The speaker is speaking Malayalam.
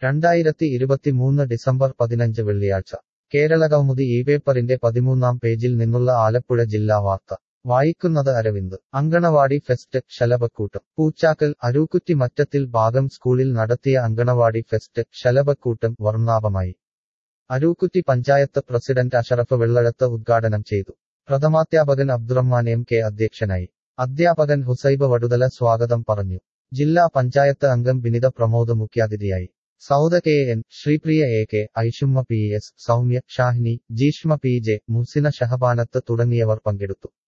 രണ്ടായിരത്തി ഇരുപത്തിമൂന്ന് ഡിസംബർ പതിനഞ്ച് വെള്ളിയാഴ്ച കേരളകൗമുദി ഈ പേപ്പറിന്റെ പതിമൂന്നാം പേജിൽ നിന്നുള്ള ആലപ്പുഴ ജില്ലാ വാർത്ത വായിക്കുന്നത് അരവിന്ദ് അങ്കണവാടി ഫെസ്റ്റ് ശലഭക്കൂട്ടം പൂച്ചാക്കൽ അരൂക്കുറ്റി മറ്റത്തിൽ ഭാഗം സ്കൂളിൽ നടത്തിയ അങ്കണവാടി ഫെസ്റ്റ് ശലഭക്കൂട്ടം വർണ്ണാഭമായി അരൂക്കുറ്റി പഞ്ചായത്ത് പ്രസിഡന്റ് അഷറഫ് വെള്ളഴത്ത് ഉദ്ഘാടനം ചെയ്തു പ്രഥമാധ്യാപകൻ അബ്ദുറഹ്മാൻ എം കെ അധ്യക്ഷനായി അധ്യാപകൻ ഹുസൈബ് വടുതല സ്വാഗതം പറഞ്ഞു ജില്ലാ പഞ്ചായത്ത് അംഗം ബിനിത പ്രമോദ് മുഖ്യാതിഥിയായി Souda K N Sreepriya A K Aishumma P S Soumya Shahini Jeeshma P J Musina Shahabanath തുടങ്ങിയവർ പങ്കെടുത്തു